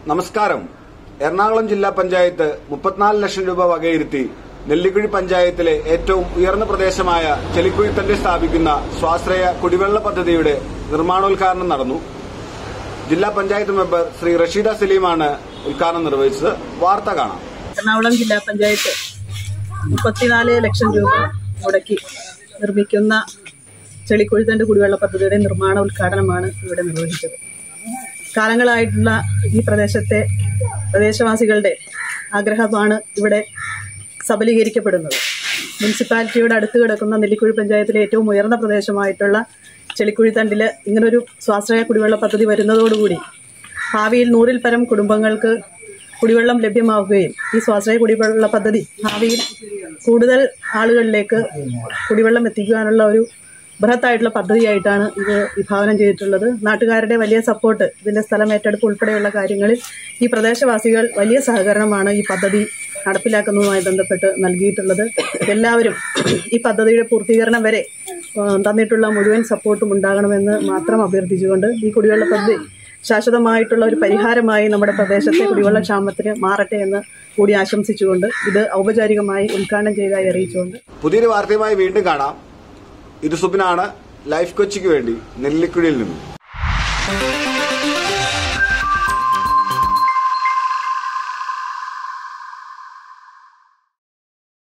നമസ്കാരം എറണാകുളം ജില്ലാ പഞ്ചായത്ത് മുപ്പത്തിനാല് ലക്ഷം രൂപ വകയിരുത്തി നെല്ലിക്കുഴി പഞ്ചായത്തിലെ ഏറ്റവും ഉയർന്ന പ്രദേശമായ ചെലിക്കുഴിത്തണ്ടി സ്ഥാപിക്കുന്ന സ്വാശ്രയ കുടിവെള്ള പദ്ധതിയുടെ നിർമ്മാണോദ്ഘാടനം നടന്നു ജില്ലാ പഞ്ചായത്ത് മെമ്പർ ശ്രീ റഷീദ സലീമാണ് ഉദ്ഘാടനം നിർവഹിച്ചത് വാർത്ത കാണാം എറണാകുളം ജില്ലാ പഞ്ചായത്ത് മുപ്പത്തിനാല് ലക്ഷം രൂപ മുടക്കി നിർമ്മിക്കുന്ന ചെളിക്കുഴുത്തൻ്റെ കുടിവെള്ള പദ്ധതിയുടെ നിർമ്മാണ ഉദ്ഘാടനമാണ് ഇവിടെ നിർവഹിച്ചത് കാലങ്ങളായിട്ടുള്ള ഈ പ്രദേശത്തെ പ്രദേശവാസികളുടെ ആഗ്രഹമാണ് ഇവിടെ സബലീകരിക്കപ്പെടുന്നത് മുനിസിപ്പാലിറ്റിയുടെ അടുത്ത് കിടക്കുന്ന നെല്ലിക്കുഴി പഞ്ചായത്തിലെ ഏറ്റവും ഉയർന്ന പ്രദേശമായിട്ടുള്ള ചെളിക്കുഴിത്തണ്ടിൽ ഇങ്ങനൊരു സ്വാശ്രയ കുടിവെള്ള പദ്ധതി വരുന്നതോടുകൂടി ഭാവിയിൽ നൂറിൽ പരം കുടുംബങ്ങൾക്ക് കുടിവെള്ളം ലഭ്യമാവുകയും ഈ സ്വാശ്രയ കുടിവെള്ള പദ്ധതി ഭാവിയിൽ കൂടുതൽ ആളുകളിലേക്ക് കുടിവെള്ളം എത്തിക്കുവാനുള്ള ഒരു ബൃഹത്തായിട്ടുള്ള പദ്ധതിയായിട്ടാണ് ഇത് വിഭാവനം ചെയ്തിട്ടുള്ളത് നാട്ടുകാരുടെ വലിയ സപ്പോർട്ട് ഇതിന്റെ സ്ഥലം ഏറ്റെടുപ്പ് ഉൾപ്പെടെയുള്ള കാര്യങ്ങളിൽ ഈ പ്രദേശവാസികൾ വലിയ സഹകരണമാണ് ഈ പദ്ധതി നടപ്പിലാക്കുന്നതുമായി ബന്ധപ്പെട്ട് നൽകിയിട്ടുള്ളത് എല്ലാവരും ഈ പദ്ധതിയുടെ പൂർത്തീകരണം വരെ ആ, തന്നിട്ടുള്ള മുഴുവൻ സപ്പോർട്ടും ഉണ്ടാകണമെന്ന് മാത്രം അഭ്യർത്ഥിച്ചുകൊണ്ട് ഈ കുടിവെള്ള പദ്ധതി ശാശ്വതമായിട്ടുള്ള ഒരു പരിഹാരമായി നമ്മുടെ പ്രദേശത്തെ കുടിവെള്ള ക്ഷാമത്തിന് മാറട്ടെ എന്ന് കൂടി ആശംസിച്ചുകൊണ്ട് ഇത് ഔപചാരികമായി ഉദ്ഘാടനം ചെയ്തതായി അറിയിച്ചുകൊണ്ട് പുതിയൊരു വാർത്തയുമായി വീണ്ടും കാണാം ഇത് സുബിനാണ് ലൈഫ് കൊച്ചിക്ക് വേണ്ടി നെല്ലിക്കുഴിയിൽ നിന്നും